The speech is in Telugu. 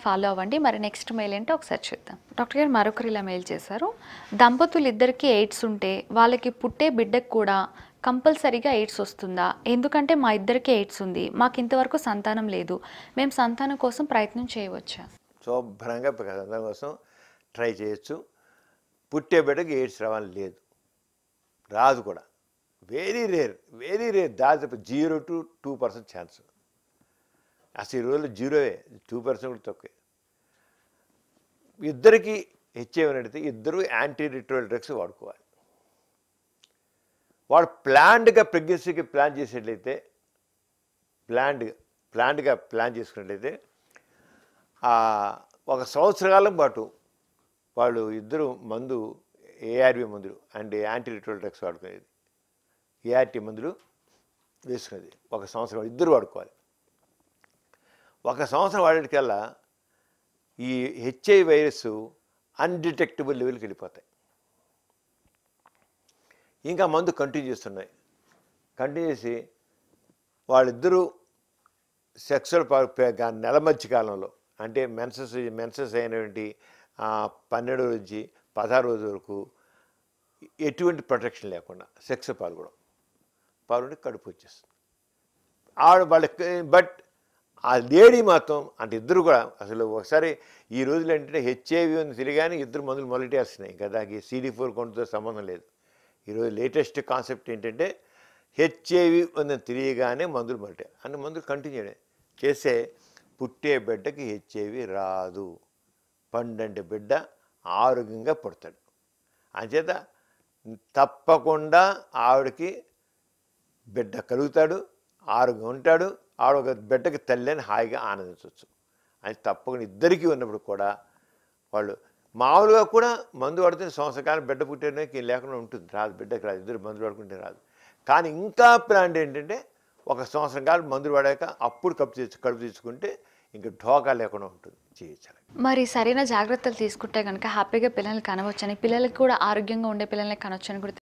ఫాలో అవ్వండి మరి నెక్స్ట్ మెయిల్ ఏంటో ఒకసారి చూద్దాం డాక్టర్ గారు మరొకరు ఇలా మెయిల్ చేశారు దంపతులు ఇద్దరికి ఎయిడ్స్ ఉంటే వాళ్ళకి పుట్టే బిడ్డకు కూడా కంపల్సరీగా ఎయిడ్స్ వస్తుందా ఎందుకంటే మా ఇద్దరికి ఎయిడ్స్ ఉంది మాకు ఇంతవరకు సంతానం లేదు మేము సంతానం కోసం ప్రయత్నం చేయవచ్చా శుభ్రంగా సంతానం కోసం ట్రై చేయొచ్చు పుట్టే బిడ్డకి ఎయిడ్స్ రావాలని లేదు రాదు కూడా వెరీ రేర్ వెరీ రేర్ దాదాపు zero to two percent chance అసలు ఈ రోజుల్లో జీరోవే టూ పర్సెంట్ కూడా తక్కువే ఇద్దరికి హెచ్ఐవి అడిగితే ఇద్దరు యాంటీ రిట్రోవల్ డ్రగ్స్ వాడుకోవాలి వాడు ప్లాన్డ్గా ప్రెగ్నెన్సీకి ప్లాన్ చేసేట్లయితే ప్లాన్డ్గా ప్లాన్డ్గా ప్లాన్ చేసుకున్నట్లయితే ఆ, ఒక సంవత్సరకాలం పాటు వాళ్ళు ఇద్దరు మందు ఏఆర్వి మందులు అండ్ యాంటీ రిట్రోల్ డ్రగ్స్ వాడుకునేది ఏఆర్టీ మందులు వేసుకునేది ఒక సంవత్సరం ఇద్దరు వాడుకోవాలి ఒక సంవత్సరం వాడేటికల్లా ఈ హెచ్ఐ వైరస్ అన్డిటెక్టబుల్ లెవెల్కి వెళ్ళిపోతాయి ఇంకా మందు కంటిన్యూ చేస్తున్నాయి కంటిన్యూ చేసి వాళ్ళిద్దరూ సెక్సువల్ నెల మధ్య కాలంలో అంటే మెన్సెస్ మెన్సెస్ అయినటువంటి ఆ, పన్నెండు రోజు నుంచి పదహారు రోజు వరకు ఎటువంటి ప్రొటెక్షన్ లేకుండా సెక్స్ పాల్గొనడం పాల్గొని కడుపు వచ్చేస్తుంది ఆవిడ వాళ్ళకి బట్ ఆ లేడీ మాత్రం అంటే ఇద్దరు కూడా అసలు ఒకసారి ఈ రోజులు ఏంటంటే హెచ్ఐవి ఉంది తిరిగానే ఇద్దరు మందులు మొదలెట్టేస్తున్నాయి కదా దానికి సిడి ఫోర్ కౌంట్తో సంబంధం లేదు ఈరోజు లేటెస్ట్ కాన్సెప్ట్ ఏంటంటే హెచ్ఐవి ఉందని తెలియగానే మందులు మొదలెట్టే అన్ని మందులు కంటిన్యూ చేయడం చేస్తే పుట్టే బిడ్డకి హెచ్ఐవి రాదు పండంటి బిడ్డ ఆరోగ్యంగా పుడతాడు అంచేత తప్పకుండా ఆవిడకి బిడ్డ కలుగుతాడు ఆరోగ్యం ఉంటాడు ఆవిడ ఒక బిడ్డకి తల్లి అని హాయిగా ఆనందించవచ్చు అది తప్పకుండా ఇద్దరికీ ఉన్నప్పుడు కూడా వాళ్ళు మామూలుగా కూడా మందు పడితే సంవత్సరకాలం బిడ్డ పుట్టేకి లేకుండా ఉంటుంది రాదు బిడ్డకి రాదు ఇద్దరు మందులు పడుకుంటే రాదు కానీ ఇంకా ప్లాన్ ఏంటంటే ఒక సంవత్సరం కాలం మందులు పడాక అప్పుడు కప్పు తెచ్చు కడుపు తెచ్చుకుంటే ఇంకా ఢోకా లేకుండా ఉంటుంది చేయొచ్చు మరి సరైన జాగ్రత్తలు తీసుకుంటే కనుక హ్యాపీగా పిల్లల్ని కనవచ్చని పిల్లలకి కూడా ఆరోగ్యంగా ఉండే పిల్లల్ని కనవచ్చని కూడా